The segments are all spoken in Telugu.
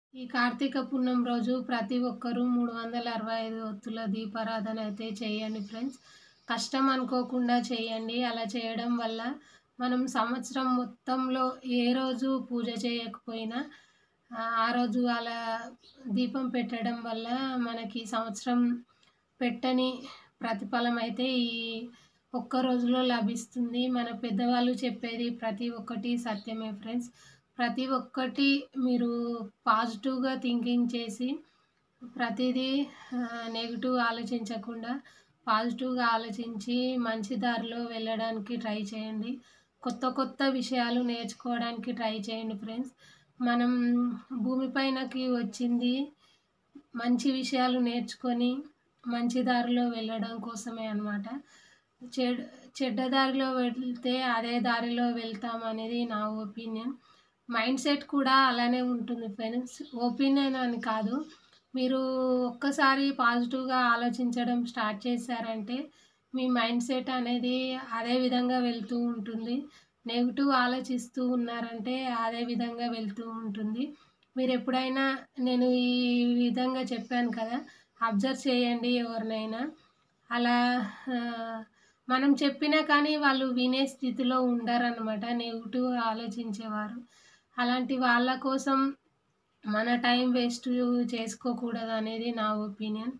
ఈ కార్తీక పున్నం రోజు ప్రతి ఒక్కరూ మూడు వందల అరవై ఐదు ఒత్తుల దీపారాధన అయితే చేయండి ఫ్రెండ్స్ కష్టం అనుకోకుండా చేయండి అలా చేయడం వల్ల మనం సంవత్సరం మొత్తంలో ఏ రోజు పూజ చేయకపోయినా ఆ, ఆ రోజు అలా దీపం పెట్టడం వల్ల మనకి సంవత్సరం పెట్టని ప్రతిఫలం అయితే ఈ ఒక్క రోజులో లభిస్తుంది మన పెద్దవాళ్ళు చెప్పేది ప్రతి ఒక్కటి సత్యమే ఫ్రెండ్స్ ప్రతి ఒక్కటి మీరు పాజిటివ్గా థింకింగ్ చేసి ప్రతిదీ నెగిటివ్ ఆలోచించకుండా పాజిటివ్గా ఆలోచించి మంచి దారిలో వెళ్ళడానికి ట్రై చేయండి కొత్త కొత్త విషయాలు నేర్చుకోవడానికి ట్రై చేయండి ఫ్రెండ్స్ మనం భూమిపైనకి వచ్చింది మంచి విషయాలు నేర్చుకొని మంచి దారిలో వెళ్ళడం కోసమే అన్నమాట చెడ్ చెడ్డ దారిలో వెళ్తే అదే దారిలో వెళ్తాం అనేది నా ఒపీనియన్ మైండ్ సెట్ కూడా అలానే ఉంటుంది ఫ్రెండ్స్ ఒపీనియన్ అని కాదు మీరు ఒక్కసారి పాజిటివ్గా ఆలోచించడం స్టార్ట్ చేశారంటే మీ మైండ్ సెట్ అనేది అదే విధంగా వెళ్తూ ఉంటుంది నెగిటివ్ ఆలోచిస్తూ ఉన్నారంటే అదే విధంగా వెళ్తూ ఉంటుంది మీరు ఎప్పుడైనా నేను ఈ విధంగా చెప్పాను కదా అబ్జర్వ్ చేయండి ఎవరినైనా అలా ఆ, మనం చెప్పినా కానీ వాళ్ళు వినే స్థితిలో ఉండరన్నమాట నెగిటివ్ ఆలోచించేవారు అలాంటి వాళ్ళ కోసం మన టైం వేస్ట్ చేసుకోకూడదు అనేది నా ఒపీనియన్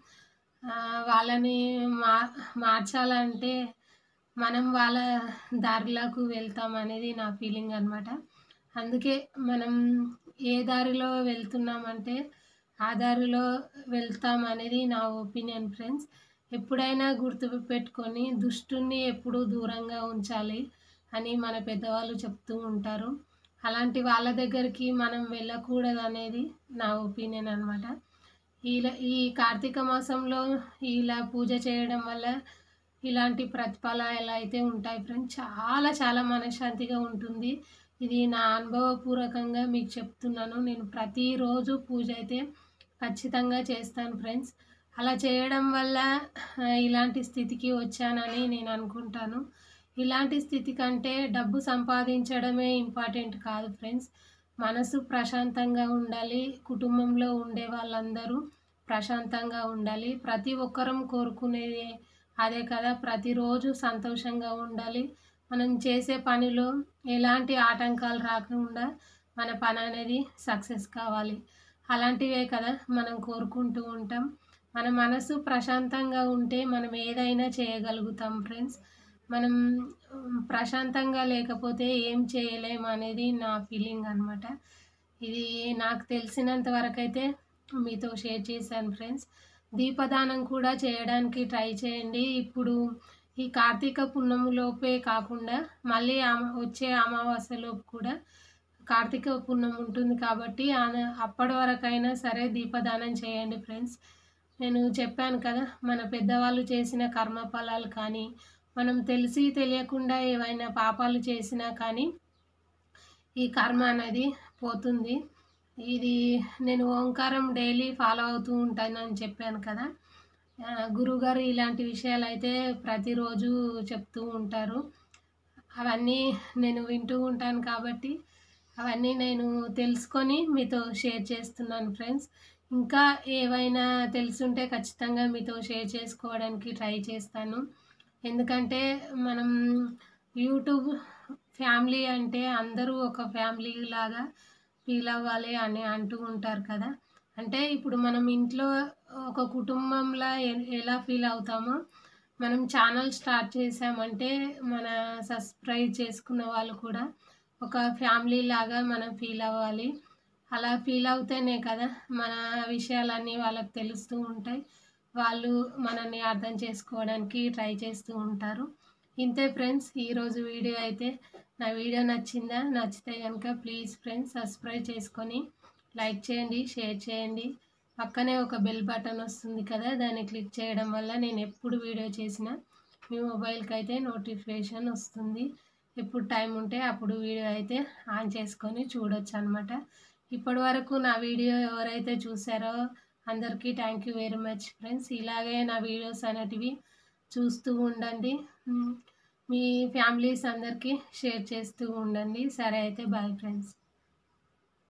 వాళ్ళని మా మార్చాలంటే మనం వాళ్ళ దారిలోకి వెళ్తాం అనేది నా ఫీలింగ్ అనమాట అందుకే మనం ఏ దారిలో వెళ్తున్నామంటే ఆ దారిలో వెళ్తాం అనేది నా ఒపీనియన్ ఫ్రెండ్స్ ఎప్పుడైనా గుర్తు పెట్టుకొని దుష్టుని ఎప్పుడూ దూరంగా ఉంచాలి అని మన పెద్దవాళ్ళు చెప్తూ ఉంటారు అలాంటి వాళ్ళ దగ్గరికి మనం వెళ్ళకూడదు అనేది నా ఒపీనియన్ అనమాట ఇలా ఈ కార్తీక మాసంలో ఇలా పూజ చేయడం వల్ల ఇలాంటి ప్రతిఫలాలు అయితే ఉంటాయి ఫ్రెండ్స్ చాలా చాలా మనశ్శాంతిగా ఉంటుంది ఇది నా అనుభవపూర్వకంగా మీకు చెప్తున్నాను నేను ప్రతిరోజు పూజ అయితే ఖచ్చితంగా చేస్తాను ఫ్రెండ్స్ అలా చేయడం వల్ల ఆ, ఇలాంటి స్థితికి వచ్చానని నేను అనుకుంటాను ఇలాంటి స్థితి కంటే డబ్బు సంపాదించడమే ఇంపార్టెంట్ కాదు ఫ్రెండ్స్ మనసు ప్రశాంతంగా ఉండాలి కుటుంబంలో ఉండే వాళ్ళందరూ ప్రశాంతంగా ఉండాలి ప్రతి ఒక్కరం కోరుకునేది అదే కదా ప్రతిరోజు సంతోషంగా ఉండాలి మనం చేసే పనిలో ఎలాంటి ఆటంకాలు రాకుండా మన పని అనేది సక్సెస్ కావాలి అలాంటివే కదా మనం కోరుకుంటూ ఉంటాం మన మనసు ప్రశాంతంగా ఉంటే మనం ఏదైనా చేయగలుగుతాం ఫ్రెండ్స్ మనం ఉమ్, ప్రశాంతంగా లేకపోతే ఏం చేయలేము అనేది నా ఫీలింగ్ అనమాట ఇది నాకు తెలిసినంత వరకు అయితే మీతో షేర్ చేశాను ఫ్రెండ్స్ దీపదానం కూడా చేయడానికి ట్రై చేయండి ఇప్పుడు ఈ కార్తీక పున్నములోపే కాకుండా మళ్ళీ అమ- వచ్చే అమావాస్యలోపు కూడా కార్తీక పున్నం ఉంటుంది కాబట్టి ఆ- అప్పటి వరకైనా సరే దీపదానం చేయండి ఫ్రెండ్స్ నేను చెప్పాను కదా మన పెద్దవాళ్ళు చేసిన కర్మఫలాలు కానీ మనం తెలిసి తెలియకుండా ఏవైనా పాపాలు చేసినా కానీ ఈ కర్మ అనేది పోతుంది ఇది నేను ఓంకారం డైలీ ఫాలో అవుతూ ఉంటానని చెప్పాను కదా ఆ, గురువుగారు ఇలాంటి విషయాలు అయితే ప్రతిరోజు చెప్తూ ఉంటారు అవన్నీ నేను వింటూ ఉంటాను కాబట్టి అవన్నీ నేను తెలుసుకొని మీతో షేర్ చేస్తున్నాను ఫ్రెండ్స్ ఇంకా ఏవైనా తెలుసుంటే ఖచ్చితంగా మీతో షేర్ చేసుకోవడానికి ట్రై చేస్తాను ఎందుకంటే మనం యూట్యూబ్ ఫ్యామిలీ అంటే అందరూ ఒక ఫ్యామిలీ లాగా ఫీల్ అవ్వాలి అని అంటూ ఉంటారు కదా అంటే ఇప్పుడు మనం ఇంట్లో ఒక కుటుంబంలా ఎ- ఎలా ఫీల్ అవుతామో మనం ఛానల్ స్టార్ట్ చేసామంటే మన సబ్స్క్రైబ్ చేసుకున్న వాళ్ళు కూడా ఒక ఫ్యామిలీ లాగా మనం ఫీల్ అవ్వాలి అలా ఫీల్ అవుతేనే కదా మన విషయాలన్నీ వాళ్ళకి తెలుస్తూ ఉంటాయి వాళ్ళు మనల్ని అర్థం చేసుకోవడానికి ట్రై చేస్తూ ఉంటారు ఇంతే ఫ్రెండ్స్ ఈరోజు వీడియో అయితే నా వీడియో నచ్చిందా నచ్చితే కనుక ప్లీజ్ ఫ్రెండ్స్ సబ్స్క్రైబ్ చేసుకొని లైక్ చేయండి షేర్ చేయండి పక్కనే ఒక బెల్ బటన్ వస్తుంది కదా దాన్ని క్లిక్ చేయడం వల్ల నేను ఎప్పుడు వీడియో చేసినా మీ మొబైల్కి అయితే నోటిఫికేషన్ వస్తుంది ఎప్పుడు టైం ఉంటే అప్పుడు వీడియో అయితే ఆన్ చేసుకొని చూడొచ్చు అనమాట ఇప్పటి వరకు నా వీడియో ఎవరైతే చూసారో అందరికీ thank you very much friends ఇలాగే నా వీడియోస్ అనేటివి చూస్తూ ఉండండి మ్, మీ ఫ్యామిలీస్ అందరికీ షేర్ చేస్తూ ఉండండి సరే అయితే బాయ్ ఫ్రెండ్స్